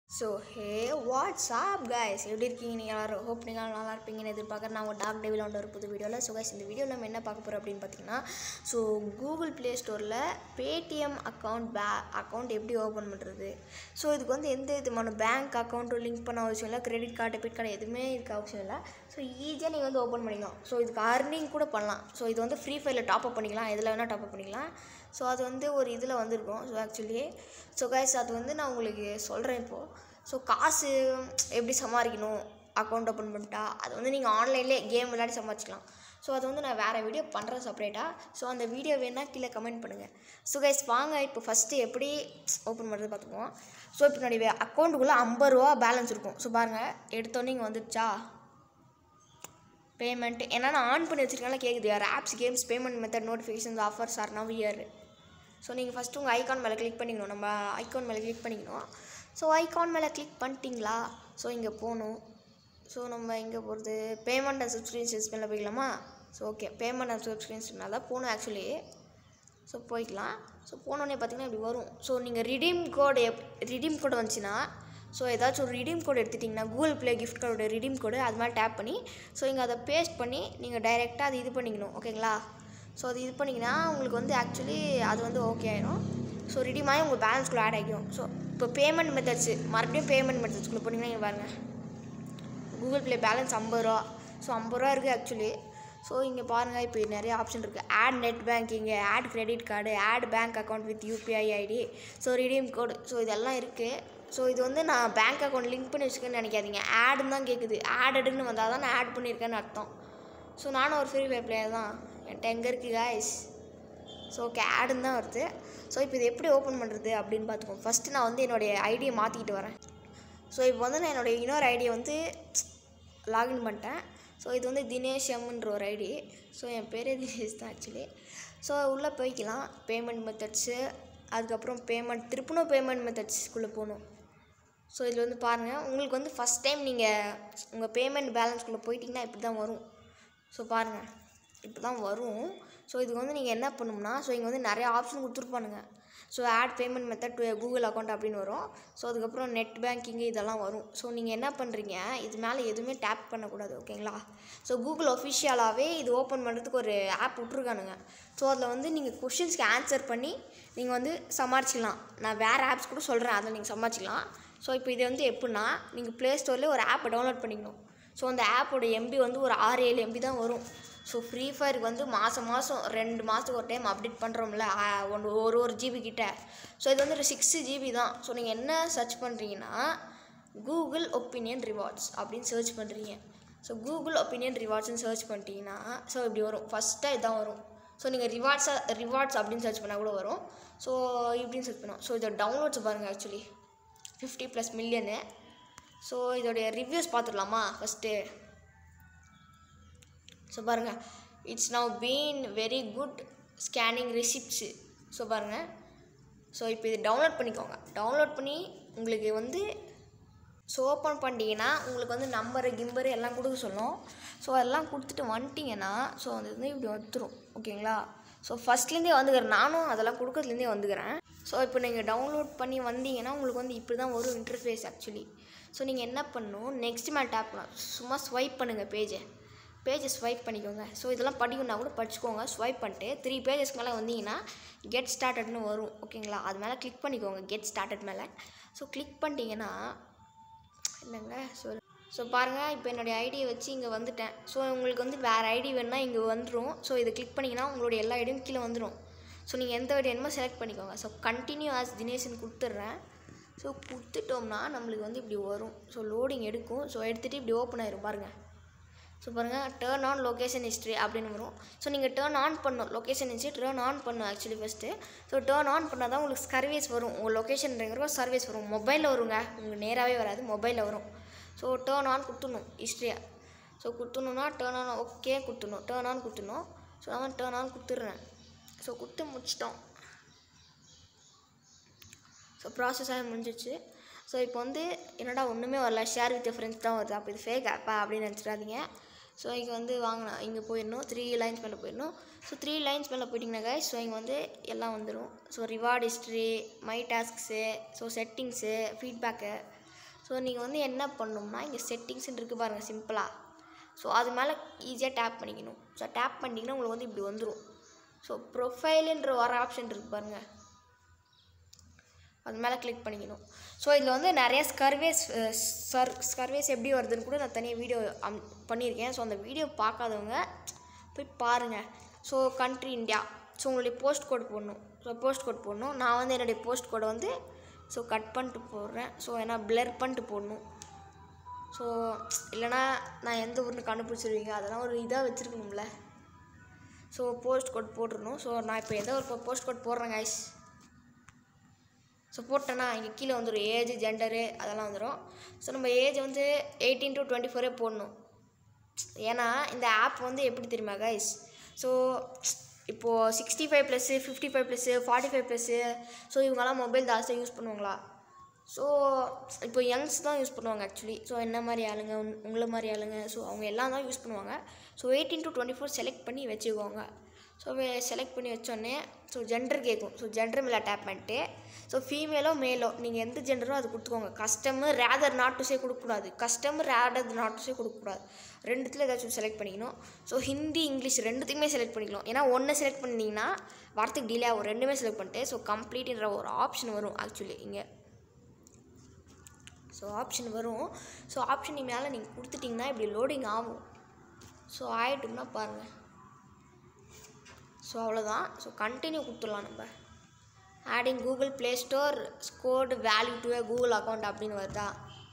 so hey what's up guys எப்படி இருக்கீங்க நீங்கள் எல்லாரும் ஹோப் நீங்கள் எல்லாரும் நல்லா இருப்பீங்கன்னு எதிர்பார்க்குறேன் நான் உங்கள் டாக் டேவில் ஒரு புது வீடியோவில் ஸோ guys இந்த வீடியோவில் நம்ம என்ன பார்க்க போகிறோம் அப்படின்னு பார்த்தீங்கன்னா ஸோ கூகுள் ப்ளே ஸ்டோரில் பேடிஎம் அக்கௌண்ட் பே அக்கௌண்ட் எப்படி ஓப்பன் பண்ணுறது ஸோ இதுக்கு வந்து எந்த விதமான பேங்க் அக்கௌண்ட்டும் லிங்க் பண்ண அவசியம் இல்லை கிரெடிட் கார்டு டெபிட் கார்டு எதுவுமே இருக்க அவசியம் இல்லை ஸோ ஈஸியாக நீங்கள் வந்து ஓப்பன் பண்ணிக்கலாம் ஸோ இதுக்கு அர்னிங் கூட பண்ணலாம் ஸோ இது வந்து ஃப்ரீ ஃபயரில் டாப் அப் பண்ணிக்கலாம் எதில் வேணால் டாப் அப் பண்ணிக்கலாம் ஸோ அது வந்து ஒரு இதில் வந்திருக்கும் ஸோ ஆக்சுவலி ஸோ கைஸ் அது வந்து நான் உங்களுக்கு சொல்கிறேன் இப்போது ஸோ காசு எப்படி சமாளிக்கணும் அக்கௌண்ட் ஓப்பன் பண்ணிட்டா அது வந்து நீங்கள் ஆன்லைன்லேயே கேம் விளையாடி சமாளிச்சிக்கலாம் ஸோ அது வந்து நான் வேறு வீடியோ பண்ணுறேன் செப்பரேட்டாக ஸோ அந்த வீடியோ வேணால் கீழே கமெண்ட் பண்ணுங்கள் ஸோ கைஸ் வாங்க இப்போ ஃபஸ்ட்டு எப்படி ஓப்பன் பண்ணுறது பார்த்துக்குவோம் ஸோ இப்போ என்னுடைய அக்கௌண்ட்டுக்குள்ளே ஐம்பது ரூபா பேலன்ஸ் இருக்கும் ஸோ பாருங்கள் எடுத்தோன்னே இங்கே வந்துடுச்சா பேமெண்ட் ஏன்னா நான் ஆன் பண்ணி வச்சிருக்கனால கேட்குது யார் apps games payment method notifications offers are now year so நீங்கள் ஃபஸ்ட்டு உங்கள் ஐகான் மேலே கிளிக் பண்ணிக்கணும் நம்ம ஐகான் மேலே கிளிக் பண்ணிக்கணும் ஸோ ஐகான் மேலே கிளிக் பண்ணிட்டீங்களா ஸோ இங்கே போகணும் ஸோ நம்ம இங்கே போகிறது பேமெண்ட் அண்ட் சப்ஸ்கிரிப்ஷன்ஸ் மேலே போய்க்கலாமா so okay payment and subscription தான் போகணும் ஆக்சுவலி ஸோ போய்க்கலாம் ஸோ போனோடனே பார்த்தீங்கன்னா இப்படி வரும் ஸோ நீங்கள் ரிடீம் கோடு எப் ரிடீம் கோடு வந்துச்சுன்னா ஸோ ஏதாச்சும் ஒரு ரிடீம் கோடு எடுத்துட்டிங்கன்னா கூகுள் ப்ளே கிஃப்ட் கார்டோட ரிடீம் கோடு அது மாதிரி டேப் பண்ணி ஸோ இங்கே அதை பேஸ்ட் பண்ணி நீங்கள் டைரெக்டாக அது இது பண்ணிக்கணும் ஓகேங்களா ஸோ அது இது பண்ணிங்கன்னா உங்களுக்கு வந்து ஆக்சுவலி அது வந்து ஓகே ஆயிடும் ஸோ ரிடீம் ஆகி உங்கள் பேலன்ஸ்குள்ளே ஆட் ஆகிக்கும் ஸோ இப்போ பேமெண்ட் மெத்தட்ஸு மறுபடியும் பேமெண்ட் மெத்தட்ஸ்குள்ளே போனீங்கன்னா இங்கே பாருங்கள் கூகுள் ப்ளே பேலன்ஸ் ஐம்பது ரூபா ஸோ ஐம்பது ரூபா இருக்குது ஆக்சுவலி ஸோ இங்கே பாருங்கள் இப்போ நிறைய ஆப்ஷன் இருக்குது add net banking add credit card add bank account with UPI ID so redeem code so இதெல்லாம் இருக்குது ஸோ இது வந்து நான் பேங்க் அக்கௌண்ட் லிங்க் பண்ணி வச்சுக்கேன்னு நினைக்காதீங்க ஆடுன்னு தான் கேட்குது ஆடடுன்னு வந்தால் தான் நான் ஆட் பண்ணியிருக்கேன்னு அர்த்தம் ஸோ நானும் ஒரு ஃப்ரீ ஃபயர் பிளேயர் தான் என்கிட்ட எங்கே இருக்குது காய்ஸ் ஸோ ஓகே ஆடுன்னு தான் வருது ஸோ இப்போ இது எப்படி ஓப்பன் பண்ணுறது அப்படின்னு பார்த்துக்கோங்க ஃபஸ்ட்டு நான் வந்து என்னுடைய ஐடியை மாற்றிக்கிட்டு வரேன் ஸோ இப்போ வந்து நான் என்னுடைய இன்னொரு ஐடியை வந்து லாகின் பண்ணிட்டேன் ஸோ இது வந்து தினேஷ் எம்ன்ற ஒரு ஐடி ஸோ என் பேரே தினேஷ் தான் ஆக்சுவலி ஸோ உள்ளே போய்க்கலாம் பேமெண்ட் மெத்தட்ஸு அதுக்கப்புறம் பேமெண்ட் திருப்பணும் பேமெண்ட் மெத்தட்ஸ்குள்ளே போகணும் ஸோ இதில் வந்து பாருங்கள் உங்களுக்கு வந்து ஃபஸ்ட் டைம் நீங்கள் உங்கள் பேமெண்ட் பேலன்ஸ்குள்ளே போயிட்டிங்கன்னா இப்படி தான் வரும் ஸோ பாருங்கள் இப்படி தான் வரும் ஸோ இதுக்கு வந்து நீங்கள் என்ன பண்ணணும்னா ஸோ இங்கே வந்து நிறைய ஆப்ஷன் கொடுத்துருப்பானுங்க so add payment method to Google account அப்படின்னு வரும் ஸோ அதுக்கப்புறம் நெட் பேங்கிங்கு இதெல்லாம் வரும் ஸோ நீங்கள் என்ன பண்ணுறீங்க இது மேலே எதுவுமே டேப் பண்ணக்கூடாது ஓகேங்களா ஸோ கூகுள் ஒஃபிஷியலாகவே இது ஓப்பன் பண்ணுறதுக்கு ஒரு ஆப் விட்ருக்கானுங்க ஸோ அதில் வந்து நீங்கள் கொஷின்ஸ்க்கு ஆன்சர் பண்ணி நீங்கள் வந்து சமாளிச்சிக்கலாம் நான் வேறு ஆப்ஸ் கூட சொல்கிறேன் அதில் நீங்கள் சமாளிச்சிக்கலாம் ஸோ இப்போ இது வந்து எப்படின்னா நீங்கள் ப்ளே ஸ்டோர்லேயே ஒரு ஆப்பை டவுன்லோட் பண்ணிக்கணும் ஸோ அந்த ஆப்போட எம்பி வந்து ஒரு ஆறு ஏழு எம்பி தான் வரும் ஸோ ஃப்ரீ ஃபயருக்கு வந்து மாதம் மாதம் ரெண்டு மாதத்துக்கு ஒரு டைம் அப்டேட் பண்ணுறோம்ல ஒன்று ஒரு ஒரு ஜிபி கிட்ட ஸோ இது வந்து ஒரு சிக்ஸ் ஜிபி தான் ஸோ நீங்கள் என்ன சர்ச் பண்ணுறீங்கன்னா கூகுள் ஒப்பீனியன் ரிவார்ட்ஸ் அப்படின்னு சர்ச் பண்ணுறீங்க ஸோ கூகுள் ஒப்பீனியன் ரிவார்ட்ஸ்னு சர்ச் பண்ணிட்டீங்கன்னா ஸோ இப்படி வரும் ஃபஸ்ட்டாக இதான் வரும் ஸோ நீங்கள் ரிவார்ட்ஸாக ரிவார்ட்ஸ் அப்படின்னு சர்ச் பண்ணால் கூட வரும் ஸோ இப்படின்னு சர்ச் பண்ணோம் ஸோ இதோட டவுன்லோட்ஸ் பாருங்கள் actually fifty plus million so இதோடைய ரிவ்யூஸ் பார்த்துடலாமா ஃபஸ்ட்டு ஸோ பாருங்கள் it's now been very good scanning receipts so பாருங்கள் ஸோ இப்போ இது டவுன்லோட் பண்ணிக்கோங்க டவுன்லோட் பண்ணி உங்களுக்கு வந்து ஸோ ஓப்பன் பண்ணிட்டீங்கன்னா உங்களுக்கு வந்து நம்பரு கிம்பரு எல்லாம் கொடுக்க சொல்லும் ஸோ அதெல்லாம் கொடுத்துட்டு வந்துட்டிங்கன்னா ஸோ அது வந்து இப்படி வந்துடும் ஓகேங்களா ஸோ ஃபஸ்ட்லேருந்தே வந்துக்கிறேன் நானும் அதெல்லாம் கொடுக்கறதுலேருந்தே வந்துக்கிறேன் ஸோ இப்போ நீங்கள் டவுன்லோட் பண்ணி வந்தீங்கன்னா உங்களுக்கு வந்து இப்படி தான் வரும் இன்டர்ஃபேஸ் ஆக்சுவலி ஸோ நீங்கள் என்ன பண்ணணும் நெக்ஸ்ட் மேலே டேப் பண்ணலாம் சும்மா ஸ்வைப் பண்ணுங்கள் பேஜை பேஜை ஸ்வைப் பண்ணிக்கோங்க ஸோ இதெல்லாம் படிக்கணும்னா கூட படிச்சுக்கோங்க ஸ்வைப் பண்ணிட்டு த்ரீ பேஜஸ்க்கு மேலே வந்தீங்கன்னா கெட் ஸ்டார்டட்னு வரும் ஓகேங்களா அது மேலே கிளிக் பண்ணிக்கோங்க கெட் ஸ்டார்டட் மேலே ஸோ கிளிக் பண்ணிட்டீங்கன்னா இல்லைங்க ஸோ ஸோ பாருங்கள் இப்போ என்னுடைய ஐடியை வச்சு இங்கே வந்துட்டேன் ஸோ உங்களுக்கு வந்து வேறு ஐடி வேணுன்னா இங்கே வந்துடும் ஸோ இதை கிளிக் பண்ணிங்கன்னா உங்களுடைய எல்லா ஐடியும் கீழே வந்துடும் ஸோ நீங்கள் எந்த ஐடி வேணுமோ செலக்ட் பண்ணிக்கோங்க ஸோ கண்டினியூ ஆஸ் தினேஷன் கொடுத்துட்றேன் ஸோ கொடுத்துட்டோம்னா நம்மளுக்கு வந்து இப்படி வரும் ஸோ லோடிங் எடுக்கும் ஸோ எடுத்துகிட்டு இப்படி ஓப்பன் ஆயிரும் பாருங்கள் ஸோ பாருங்கள் டேர்ன் ஆன் லொக்கேஷன் ஹிஸ்ட்ரி அப்படின்னு வரும் ஸோ நீங்கள் டேர்ன் ஆன் பண்ணணும் லொக்கேஷன் ஹிஸ்ட்ரி டேர்ன் ஆன் பண்ணணும் actually first so turn on பண்ணால் தான் உங்களுக்கு சர்வீஸ் வரும் உங்கள் லொக்கேஷன்ங்கிற சர்வீஸ் வரும் மொபைலில் வருங்க உங்களுக்கு நேராகவே வராது மொபைலில் வரும் ஸோ டேர்ன் ஆன் கொடுத்துடணும் ஹிஸ்ட்ரியை ஸோ கொடுத்துணுன்னா டேர்ன் ஆன் ஓகே கொடுத்துடணும் டேர்ன் ஆன் கொடுத்துடணும் ஸோ நான் டேர்ன் ஆன் கொடுத்துட்றேன் ஸோ கொடுத்து முடிச்சிட்டோம் ஸோ ப்ராசஸ் ஆகி முடிஞ்சிச்சு ஸோ இப்போ வந்து என்னடா ஒன்றுமே வரல ஷேர் வித் ஃப்ரெண்ட்ஸ் தான் வருது அப்போ இது ஃபேக் ஆப்பா அப்படின்னு நினச்சிடாதீங்க ஸோ இங்கே வந்து வாங்கலாம் இங்கே போயிடணும் த்ரீ லைன்ஸ் மேலே போயிடணும் ஸோ த்ரீ லைன்ஸ் மேலே போயிட்டிங்கன்னா guys ஸோ இங்கே வந்து எல்லாம் வந்துடும் so reward history my tasks so settings feedback so நீங்கள் வந்து என்ன பண்ணணும்னா இங்கே செட்டிங்ஸ்ன்னு இருக்குது பாருங்கள் சிம்பிளாக ஸோ அது மேலே ஈஸியாக டேப் பண்ணிக்கணும் ஸோ டேப் பண்ணிட்டீங்கன்னா உங்களுக்கு வந்து இப்படி வந்துடும் ஸோ ப்ரொஃபைலுன்ற வர ஆப்ஷன் இருக்குது பாருங்கள் அது மேலே கிளிக் பண்ணிக்கணும் ஸோ இதில் வந்து நிறைய ஸ்கர்வேஸ் சர் ஸ்கர்வேஸ் எப்படி வருதுன்னு கூட நான் தனியாக வீடியோ அம் பண்ணியிருக்கேன் ஸோ அந்த வீடியோ பார்க்காதவங்க போய் பாருங்கள் ஸோ கண்ட்ரி இந்தியா ஸோ உங்களுடைய போஸ்ட் கோட் போடணும் ஸோ போஸ்ட் கோட் போடணும் நான் வந்து என்னுடைய போஸ்ட் கோடை வந்து ஸோ கட் பண்ணிட்டு போடுறேன் ஸோ ஏன்னா பிளர் பண்ணிட்டு போடணும் ஸோ இல்லைனா நான் எந்த ஊர்னு கண்டுபிடிச்சிருவீங்க அதெல்லாம் ஒரு இதாக வச்சுருக்கணும்ல ஸோ போஸ்ட் கோட் போட்டுருணும் ஸோ நான் இப்போ எந்த ஒரு போஸ்ட் கோட் போடுறேன் guys ஸோ போட்டேன்னா இங்கே கீழே வந்துடும் ஏஜ் ஜெண்டரு அதெல்லாம் வந்துடும் ஸோ நம்ம ஏஜ் வந்து எயிட்டீன் டு டுவெண்ட்டி ஃபோரே போடணும் ஏன்னா இந்த ஆப் வந்து எப்படி தெரியுமா கைஸ் ஸோ இப்போது sixty five plus fifty five plus forty five plus so இவங்கெல்லாம் மொபைல் ஜாஸ்தியாக யூஸ் பண்ணுவாங்களா ஸோ இப்போ யங்ஸ் தான் யூஸ் பண்ணுவாங்க ஆக்சுவலி ஸோ என்ன மாதிரி ஆளுங்க உன்- உங்களை மாதிரி ஆளுங்க ஸோ அவங்க எல்லாம் தான் யூஸ் பண்ணுவாங்க so eighteen to twenty four select பண்ணி வச்சுக்கோங்க ஸோ செலக்ட் பண்ணி வச்சோடனே ஸோ ஜெண்டர் கேட்கும் ஸோ ஜெண்டர் மேலே டேப் பண்ணிட்டு ஸோ ஃபீமேலோ மேலோ நீங்கள் எந்த ஜெண்டரோ அது கொடுத்துக்கோங்க கஸ்டமர் ரேதர் நாட்டுஸே கொடுக்கக்கூடாது கஸ்டமர் ரேதர் நாட்டுஸே கொடுக்கக்கூடாது ரெண்டுத்தில் ஏதாச்சும் செலக்ட் பண்ணிக்கணும் ஸோ ஹிந்தி இங்கிலீஷ் ரெண்டுத்துக்குமே செலக்ட் பண்ணிக்கலாம் ஏன்னா ஒன்று செலக்ட் பண்ணிங்கன்னா வார்த்தைக்கு டிலே ஆகும் ரெண்டுமே செலக்ட் பண்ணிட்டு ஸோ கம்ப்ளீட்ன்ற ஒரு ஆப்ஷன் வரும் ஆக்சுவலி இங்கே ஸோ ஆப்ஷன் வரும் ஸோ ஆப்ஷன் மேலே நீங்கள் கொடுத்துட்டிங்கன்னா இப்படி லோடிங் ஆகும் ஸோ ஆயிட்டோம்னா பாருங்கள் ஸோ அவ்வளோதான் ஸோ கண்டினியூ கொடுத்துடலாம் நம்ம adding Google play store scored value to Google account அப்படின்னு வருதா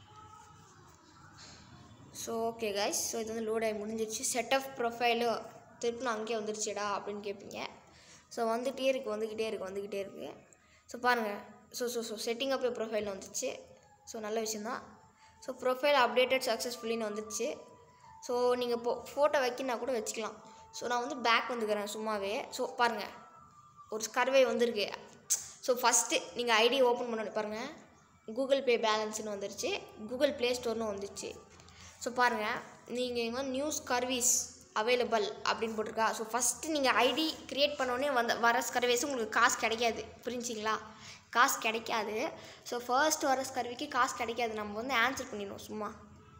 ஸோ ஓகே கைஸ் ஸோ இது வந்து லோட் ஆகி முடிஞ்சிருச்சு செட் ஆஃப் ப்ரொஃபைலு திருப்பி நான் அங்கேயே வந்துருச்சுடா அப்படின்னு கேட்பீங்க ஸோ வந்துகிட்டே இருக்குது வந்துக்கிட்டே இருக்குது வந்துக்கிட்டே இருக்குது ஸோ பாருங்கள் so so so setting up profile வந்துச்சு ஸோ நல்ல விஷயந்தான் ஸோ ப்ரொஃபைல் அப்டேட்டட் சக்ஸஸ்ஃபுல்லின்னு வந்துச்சு ஸோ நீங்கள் இப்போ ஃபோட்டோ வைக்கினா கூட வச்சுக்கலாம் ஸோ நான் வந்து பேக் வந்துக்கிறேன் சும்மாவே ஸோ பாருங்கள் ஒரு ஸ்கர்வே வந்திருக்கு ஸோ ஃபஸ்ட்டு நீங்கள் ஐடி ஓப்பன் பண்ண பாருங்கள் கூகுள் பே பேலன்ஸ்னு வந்துருச்சு கூகுள் ப்ளே ஸ்டோர்னு வந்துச்சு ஸோ பாருங்கள் நீங்கள் இங்கே நியூ ஸ்கர்வீஸ் அவைலபிள் அப்படின்னு போட்டிருக்கா ஸோ ஃபஸ்ட்டு நீங்கள் ஐடி க்ரியேட் பண்ணோடனே வந்த வர ஸ்கர்வேஸ் உங்களுக்கு காசு கிடைக்காது புரிஞ்சிங்களா காசு கிடைக்காது ஸோ ஃபர்ஸ்ட் வர ஸ்கர்விக்கு காசு கிடைக்காது நம்ம வந்து ஆன்சர் பண்ணிடணும் சும்மா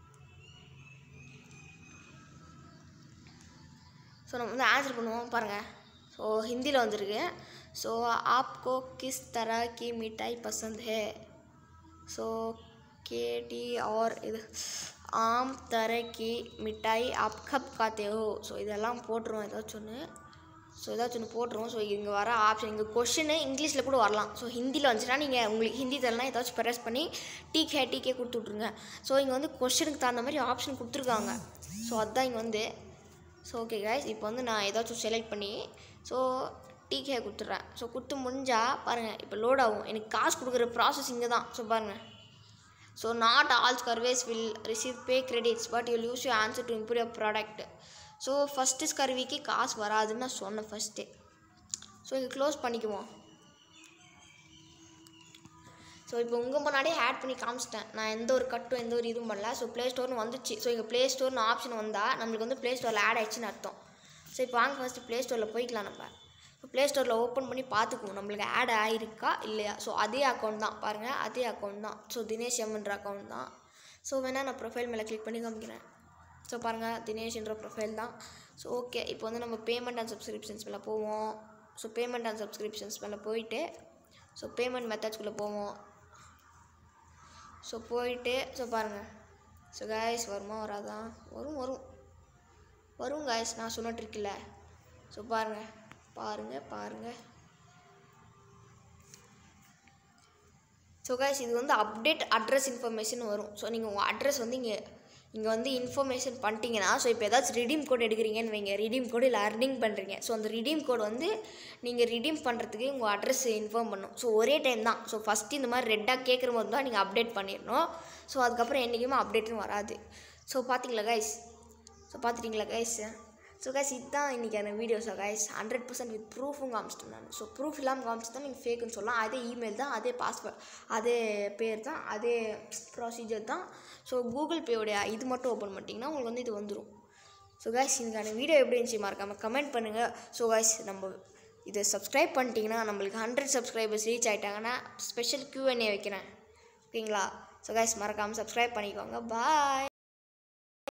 ஸோ நம்ம வந்து ஆன்சர் பண்ணுவோம் பாருங்கள் ஸோ ஹிந்தியில் வந்திருக்கு ஸோ ஆப்கோ கிஸ் तरह की मिठाई पसंद है ஸோ கேடி और இது ஆம் तरह की मिठाई आप कब खाते हो ஸோ இதெல்லாம் போட்டுருவோம் ஏதாச்சும் ஒன்று ஸோ ஏதாச்சும் ஒன்று போட்டுருவோம் ஸோ இங்கே வர ஆப்ஷன் இங்கே கொஷினு இங்கிலீஷில் கூட வரலாம் ஸோ ஹிந்தியில் வந்துச்சுன்னா நீங்கள் உங்களுக்கு ஹிந்தி தெரியலாம் ஏதாச்சும் ப்ரெஸ் பண்ணி டிகே டிகே கொடுத்து விட்ருங்க ஸோ இங்கே வந்து கொஷனுக்கு தகுந்த மாதிரி ஆப்ஷன் கொடுத்துருக்காங்க ஸோ அதுதான் இங்கே வந்து ஸோ ஓகே கைஸ் இப்போ வந்து நான் ஏதாச்சும் செலக்ட் பண்ணி ஸோ டிகே கொடுத்துட்றேன் ஸோ கொடுத்து முடிஞ்சால் பாருங்கள் இப்போ லோட் ஆகும் எனக்கு காசு கொடுக்குற ப்ராசஸ் இங்கே தான் ஸோ பாருங்கள் so not all surveys will receive pay credits but you use you answer to improve your product so first ஸ்கர்விக்கு காசு வராதுன்னு நான் சொன்னேன் ஃபஸ்ட்டே ஸோ இங்கே க்ளோஸ் பண்ணிக்குவோம் ஸோ இப்போ உங்கள் முன்னாடியே ஆட் பண்ணி காமிச்சிட்டேன் நான் எந்த ஒரு கட்டும் எந்த ஒரு இதுவும் பண்ணல ஸோ ப்ளே ஸ்டோர்னு வந்துச்சு ஸோ இங்கே ப்ளே ஸ்டோர்னு ஆப்ஷன் வந்தால் நம்மளுக்கு வந்து ப்ளே ஸ்டோரில் ஆட் ஆயிடுச்சுன்னு அர்த்தம் ஸோ இப்போ வாங்க ஃபஸ்ட்டு ப்ளே ஸ்டோரில் போய்க்கலாம் நம்ம இப்போ ப்ளே ஸ்டோரில் ஓப்பன் பண்ணி பார்த்துக்குவோம் நம்மளுக்கு ஆட் ஆகிருக்கா இல்லையா ஸோ அதே அக்கௌண்ட் தான் பாருங்கள் அதே அக்கௌண்ட் தான் ஸோ தினேஷ் எம்ன்ற அக்கௌண்ட் தான் ஸோ வேணால் நான் ப்ரொஃபைல் மேலே கிளிக் பண்ணி காமிக்கிறேன் ஸோ பாருங்கள் தினேஷ்ன்ற ப்ரொஃபைல் தான் ஸோ ஓகே இப்போ வந்து நம்ம பேமெண்ட் அண்ட் சப்ஸ்கிரிப்ஷன்ஸ் மேலே போவோம் ஸோ பேமெண்ட் அண்ட் சப்ஸ்கிரிப்ஷன்ஸ் மேலே போயிட்டு ஸோ பேமெண்ட் மெத்தட்ஸ்குள்ளே போவோம் ஸோ போயிட்டு ஸோ பாருங்கள் ஸோ காய்ஸ் வருமா வராதா வரும் வரும் வரும் காய்ஸ் நான் சொன்ன ட்ரிக் இல்லை ஸோ பாருங்கள் பாருங்கள் பாருங்கள் ஸோ காய்ஸ் இது வந்து அப்டேட் அட்ரஸ் இன்ஃபர்மேஷன் வரும் ஸோ நீங்கள் உங்கள் அட்ரஸ் வந்து இங்கே இங்கே வந்து இன்ஃபர்மேஷன் பண்ணிட்டீங்கன்னா ஸோ இப்போ ஏதாச்சும் ரிடீம் கோட் எடுக்கிறீங்கன்னு வைங்க ரிடீம் கோடு இல்லை அர்னிங் பண்ணுறீங்க ஸோ அந்த ரிடீம் கோட் வந்து நீங்கள் ரிடீம் பண்ணுறதுக்கு உங்கள் அட்ரஸ் இன்ஃபார்ம் பண்ணும் ஸோ ஒரே டைம் தான் ஸோ ஃபஸ்ட்டு இந்த மாதிரி ரெட்டாக கேட்குற போது தான் நீங்கள் அப்டேட் பண்ணிடணும் ஸோ அதுக்கப்புறம் என்றைக்குமே அப்டேட்டும் வராது ஸோ பார்த்தீங்களா கைஸ் ஸோ பார்த்துட்டிங்களா கைஸ் ஸோ கைஸ் இதுதான் இன்றைக்கான வீடியோஸா கைஸ் ஹண்ட்ரட் பர்சன்ட் வித் ப்ரூஃபும் காமிச்சிட்டேன் நான் ஸோ ப்ரூஃப் இல்லாமல் காமிச்சு தான் நீங்கள் ஃபேக்குன்னு சொல்லலாம் அதே இமெயில் தான் அதே பாஸ்வேர்ட் அதே பேர் தான் அதே ப்ரொசீஜர் தான் ஸோ கூகுள் பேயோடைய இது மட்டும் ஓப்பன் பண்ணிட்டீங்கன்னா உங்களுக்கு வந்து இது வந்துடும் ஸோ கைஸ் இதுக்கான வீடியோ எப்படி இருந்துச்சு மறக்காமல் கமெண்ட் பண்ணுங்கள் ஸோ கைஸ் நம்ம இதை சப்ஸ்கிரைப் பண்ணிட்டீங்கன்னா நம்மளுக்கு ஹண்ட்ரட் சப்ஸ்கிரைபர்ஸ் ரீச் ஆகிட்டாங்கன்னா ஸ்பெஷல் Q&A வைக்கிறேன் ஓகேங்களா ஸோ கைஸ் மறக்காமல் சப்ஸ்கிரைப் பண்ணிக்கோங்க பாய்